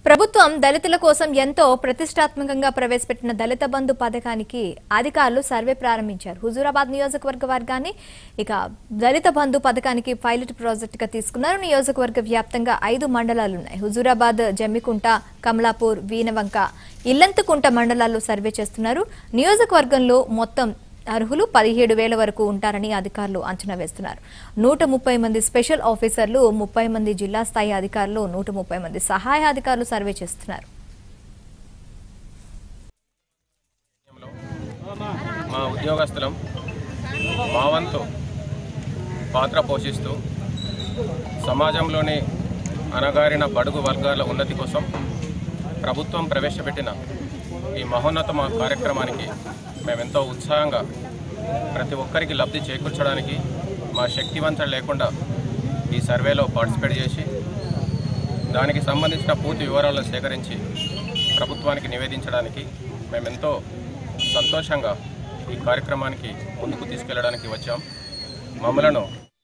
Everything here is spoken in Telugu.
ప్రభుత్వం దళితుల కోసం ఎంతో ప్రతిష్టాత్మకంగా ప్రవేశపెట్టిన దళిత బంధు పథకానికి అధికారులు సర్వే ప్రారంభించారు హుజూరాబాద్ నియోజకవర్గ వర్గాన్ని ఇక దళిత బంధు పథకానికి పైలట్ ప్రాజెక్ట్ గా తీసుకున్నారు నియోజకవర్గ వ్యాప్తంగా ఐదు మండలాలు ఉన్నాయి హుజూరాబాద్ జమ్మికుంట కమలాపూర్ వీనవంక ఇల్లంతకుంట మండలాల్లో సర్వే చేస్తున్నారు నియోజకవర్గంలో మొత్తం అర్హులు పదిహేడు వేల వరకు ఉంటారని అధికారులు అంచనా వేస్తున్నారు నూట ముప్పై మంది స్పెషల్ ఆఫీసర్లు ముప్పై మంది జిల్లా స్థాయి అధికారులు నూట ముప్పై మంది సహాయ అధికారులు సర్వే చేస్తున్నారు మా ఉద్యోగస్తులం మా వంతు పాత్ర పోషిస్తూ సమాజంలోని అణగారిన బడుగు వర్గాల ఉన్నతి కోసం ప్రభుత్వం ప్రవేశపెట్టిన ఈ మహోన్నతమ కార్యక్రమానికి మేమెంతో ఉత్సాహంగా ప్రతి ఒక్కరికి లబ్ధి చేకూర్చడానికి మా శక్తివంతం లేకుండా ఈ సర్వేలో పార్టిసిపేట్ చేసి దానికి సంబంధించిన పూర్తి వివరాలను సేకరించి ప్రభుత్వానికి నివేదించడానికి మేమెంతో సంతోషంగా ఈ కార్యక్రమానికి ముందుకు తీసుకెళ్ళడానికి వచ్చాం మమ్మలను